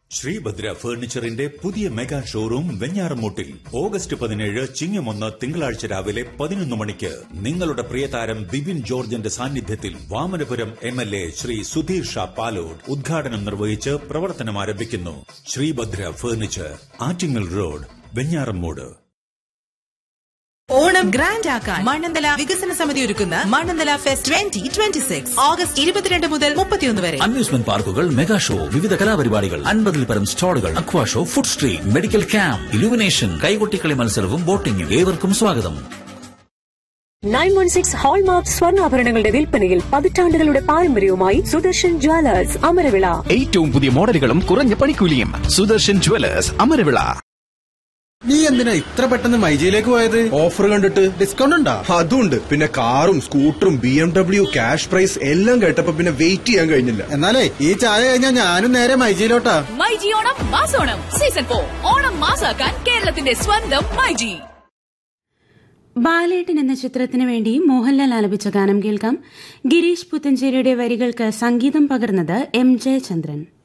ശ്രീഭദ്ര ഫർണിച്ചറിന്റെ പുതിയ mega showroom വെഞ്ഞാറമൂട്ടിൽ August പതിനേഴ് ചിങ്ങമൊന്ന് തിങ്കളാഴ്ച രാവിലെ പതിനൊന്ന് മണിക്ക് നിങ്ങളുടെ പ്രിയതാരം ബിബിൻ ജോർജിന്റെ സാന്നിധ്യത്തിൽ Vamanapuram M L A Shri Sudheer Shah Palode ഉദ്ഘാടനം നിർവഹിച്ച് പ്രവർത്തനം ആരംഭിക്കുന്നു Sreebhadra furniture Attingal road Venjaramoodu Onam grand ആക്കാൻ മണ്ണന്തല വികസന സമിതി ഒരുക്കുന്ന Mannanthala fest twenty twenty six August ഇരുപത്തിരണ്ട് മുതൽ മുപ്പത്തിയൊന്ന് വരെ അമ്യൂസ്മെന്റ് പാർക്കുകൾ മെഗാ ഷോ വിവിധ കലാപരിപാടികൾ അൻപതിൽ പരം സ്റ്റാളുകൾ aqua show food street medical camp illumination കൈകൊട്ടിക്കളി മത്സരവും ബോട്ടിംഗും ഏവർക്കും സ്വാഗതം നയൻ വൺ സിക്സ് ഹോൾമാർക്ക് സ്വർണ്ണാഭരണങ്ങളുടെ വിൽപ്പനയിൽ പതിറ്റാണ്ടുകളുടെ പാരമ്പര്യവുമായി സുദർശൻ ജ്വല്ലേഴ്സ് അമരവിള ഏറ്റവും പുതിയ മോഡലുകളും കുറഞ്ഞ പണിക്കൂലിയും സുദർശൻ ജുവലേഴ്സ് അമരവിള നീ എന്തിനാ ഇത്ര പെട്ടെന്ന് മൈജിയിലേക്ക് പോയത് ഓഫർ കണ്ടിട്ട് ഡിസ്കൗണ്ട് ഉണ്ടാ അതുണ്ട് പിന്നെ കാറും സ്കൂട്ടറും B M W cash prize എല്ലാം കേട്ടപ്പോ പിന്നെ വെയിറ്റ് ചെയ്യാൻ കഴിഞ്ഞില്ല എന്നാലേ ഈ ചായ കഴിഞ്ഞാ ഞാനും നേരെ മൈജിയിലോട്ടാ മൈജി ഓണം മാസോണം സീസൺ ഫോർ ഓണം മാസാക്കാൻ കേരളത്തിന്റെ സ്വന്തം മൈജി ബാലേട്ടൻ എന്ന ചിത്രത്തിനു വേണ്ടി മോഹൻലാൽ ആലപിച്ച ഗാനം കേൾക്കാം ഗിരീഷ് പുത്തഞ്ചേരിയുടെ വരികൾക്ക് സംഗീതം പകർന്നത് എം ജയചന്ദ്രൻ